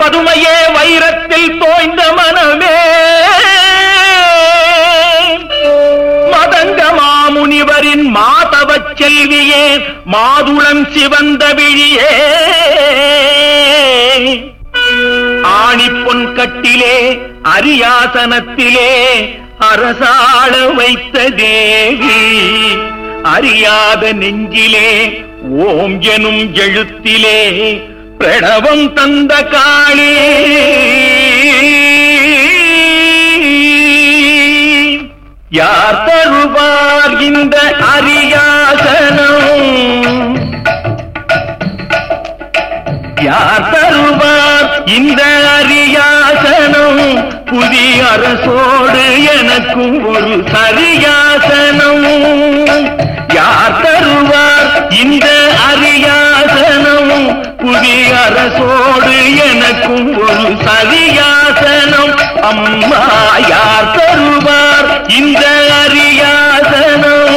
பதுமையே வைரத்தில் தோய்ந்த மனமே மதங்க மாமுனிவரின் மாதவச் செல்வியே மாதுளம் சிவந்த விழியே ஆணிப்பொன் கட்டிலே அரியாசனத்திலே அரசாள வைத்த தேவி அறியாத நெஞ்சிலே ஓம் எனும் எழுத்திலே பிரணவம் தந்த காளி யார் தருவார் இந்த அரியாசனம் யார் தருவார் இந்த அரியாசனம் புதிய அரசோடு எனக்கும் ஒரு சரியாசனம் யார் தருவார் இந்த அரியாசனம் புதிய அரசோடு எனக்கும் ஒரு சரியாசனம் அம்மா யார் தருவார் இந்த அரியாசனம்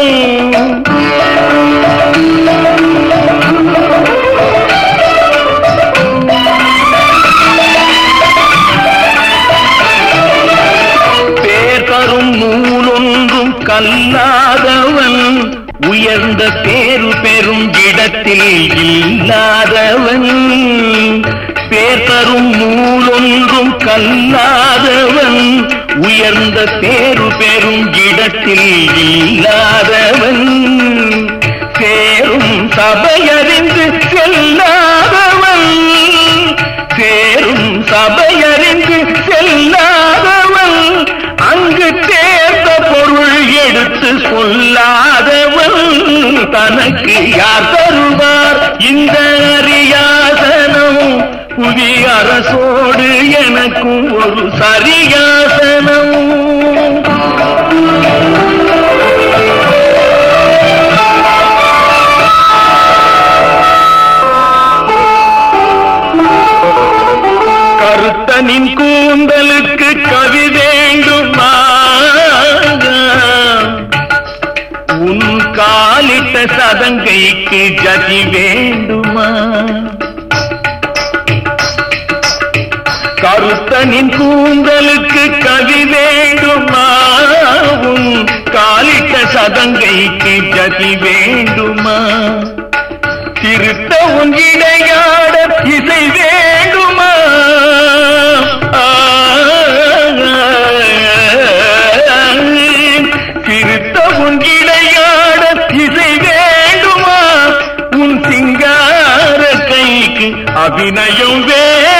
பேர் தரும் நூலொன்றும் கல்லாதவன் உயர்ந்த பேரு பெறும் இடத்தில் இல்லாதவன் பேர் தரும் நூலொன்றும் கல்லாதவன் உயர்ந்த பேரு பெறும் இடத்தில் இல்லாதவன் சேரும் சபையறிந்து செல்லாதவன் சேரும் சபையறிந்து செல்லாதவன் அங்கு தேர்ந்த பொருள் எடுத்து சொல்லாதவன் தனக்கு யார் தருவார் இந்த அரியாசனம் புதிய அரசோடு எனக்கும் ஒரு சரியாசனம் கருத்தனின் கூந்தலுக்கு கவி வேண்டுமா உன் காலிட்ட சதங்கைக்கு ஜதி வேண்டுமா கருத்தனின் கூந்தலுக்கு கவி வேண்டுமா உன் காலிட்ட சதங்கைக்கு ஜதி வேண்டுமா திருத்த உன் இடையாட இசை வேண்டுமா ஆ, திருத்த உன் இடையாட இசை வேண்டுமா உன் சிங்கார கைக்கு அபிநயம் வே